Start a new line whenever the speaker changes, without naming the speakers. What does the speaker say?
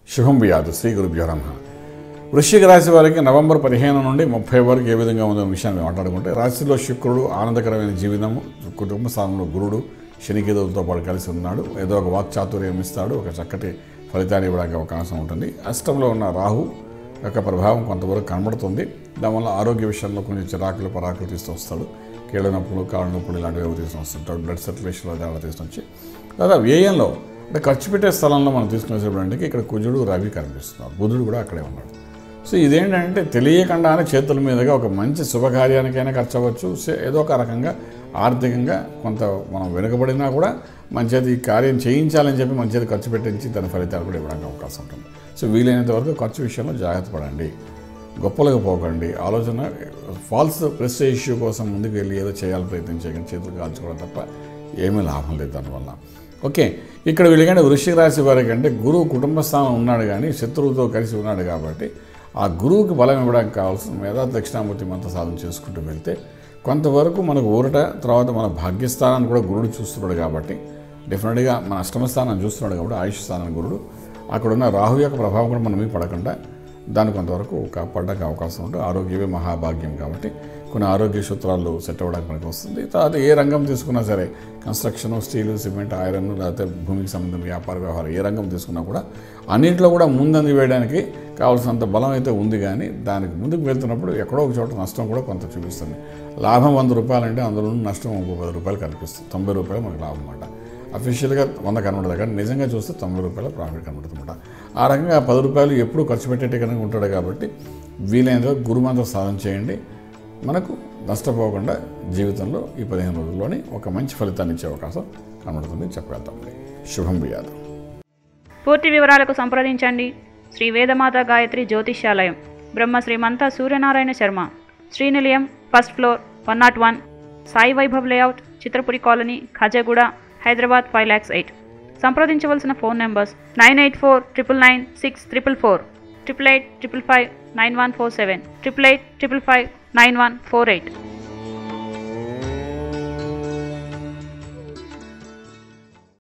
శుభం బియాదు శ్రీ గురుభ్యో నమ వృశ్చిక రాశి వారికి నవంబర్ పదిహేను నుండి ముప్పై వరకు ఏ విధంగా ఉందో విషయాన్ని మాట్లాడుకుంటే రాశిలో శుక్రుడు ఆనందకరమైన జీవితము కుటుంబ స్థానంలో గురుడు శనికేతులతో పాటు కలిసి ఉన్నాడు ఏదో ఒక వాక్చాతుర్యం ఇస్తాడు ఒక చక్కటి ఫలితాన్ని ఇవ్వడానికి అవకాశం ఉంటుంది అష్టంలో ఉన్న రాహు యొక్క ప్రభావం కొంతవరకు కనబడుతుంది దానివల్ల ఆరోగ్య విషయంలో కొంచెం చిరాకులు పరాకులు తీస్తూ వస్తాడు కీళ్ళ నొప్పులు కాళ్ళ నొప్పులు ఇలాంటివి తీసుకుని వస్తుంటాడు బ్లడ్ సర్క్యులేషన్లో తేడా తీసుకుని వచ్చి లేదా వ్యయంలో అంటే ఖర్చు పెట్టే స్థలంలో మనం తీసుకునేసేపటికి ఇక్కడ కుజుడు రవి కనిపిస్తున్నారు బుధుడు కూడా అక్కడే ఉన్నాడు సో ఇదేంటంటే తెలియకుండానే చేతుల మీదుగా ఒక మంచి శుభకార్యానికైనా ఖర్చు అవ్వచ్చు సే- ఏదో ఒక రకంగా ఆర్థికంగా కొంత మనం వెనుకబడినా కూడా మంచిది ఈ కార్యం చేయించాలని చెప్పి మంచిది ఖర్చు పెట్టించి దాని ఫలితాలు కూడా ఇవ్వడానికి అవకాశం ఉంటుంది సో వీలైనంత వరకు ఖర్చు విషయంలో జాగ్రత్త పడండి గొప్పలుగా పోకండి ఆలోచన ఫాల్స్ ప్రెస్ ఇష్యూ కోసం ముందుకు వెళ్ళి ఏదో చేయాలని ప్రయత్నం చేయకండి చేతులు కాల్చుకోవడం తప్ప ఏమీ లాభం లేదు దానివల్ల ఓకే ఇక్కడ వీళ్ళకంటే వృశ్చిక రాశి వారికి అంటే గురువు కుటుంబ స్థానం ఉన్నాడు కానీ శత్రువుతో కలిసి ఉన్నాడు కాబట్టి ఆ గురువుకి బలం ఇవ్వడానికి కావాల్సిన మేధా దక్షిణామూర్తి మంత్ర సాధన చేసుకుంటూ వెళ్తే కొంతవరకు మనకు ఊరట తర్వాత మన భాగ్యస్థానాన్ని కూడా గురుడు చూస్తున్నాడు కాబట్టి డెఫినెట్గా మన అష్టమ స్థానాన్ని చూస్తున్నాడు కాబట్టి ఆయుష్ స్థానం గురుడు అక్కడ ఉన్న రాహు యొక్క ప్రభావం కూడా మన మీద పడకుండా దాని కొంతవరకు కాపాడడానికి అవకాశం ఉంటుంది ఆరోగ్యమే మహాభాగ్యం కాబట్టి కొన్ని ఆరోగ్య సూత్రాలు సెట్ అవ్వడానికి మనకు వస్తుంది తర్వాత ఏ రంగం తీసుకున్నా సరే కన్స్ట్రక్షన్ స్టీలు సిమెంట్ ఐరన్ లేకపోతే భూమికి సంబంధించిన వ్యాపార వ్యవహారం ఏ రంగం తీసుకున్నా కూడా అన్నింటిలో కూడా ముందంది వేయడానికి కావాల్సినంత బలం అయితే ఉంది కానీ దానికి ముందుకు వెళ్తున్నప్పుడు ఎక్కడో ఒక చోట నష్టం కూడా కొంత చూపిస్తుంది లాభం వంద రూపాయలు అంటే అందులో నష్టం ఇంకో పది రూపాయలు కనిపిస్తుంది తొంభై రూపాయలు మనకు లాభం అన్నమాట అఫీషియల్గా వంద కనబడదు కానీ నిజంగా చూస్తే తొంభై రూపాయల ప్రాఫిట్ కనబడుతుందన్నమాట ఆ రకంగా పది రూపాయలు ఎప్పుడు ఖర్చు పెట్టేటే కనుక ఉంటాడు కాబట్టి వీలైనంత గురుమంత్రం సాధన చేయండి మనకు నష్టపోకుండా జీవితంలో ఈ పదిహేను రోజుల్లోనే ఒక మంచి ఫలితాన్ని ఇచ్చే అవకాశం కనబడుతుంది చెప్పగలుగుతామండి శుభం బియాదు
పూర్తి వివరాలకు సంప్రదించండి Shri Vedamata Gayatri Jyotishyalayam Brahma Shrimanta Suryanarayana Sharma Srinilayam first floor one not one Sai Vaibhav layout Chitrapuri colony Khajaguda Hyderabad five lakhs eight సంప్రదించవలసిన phone numbers nine eight four triple nine six triple four triple eight triple five nine one four seven triple eight triple five nine one four eight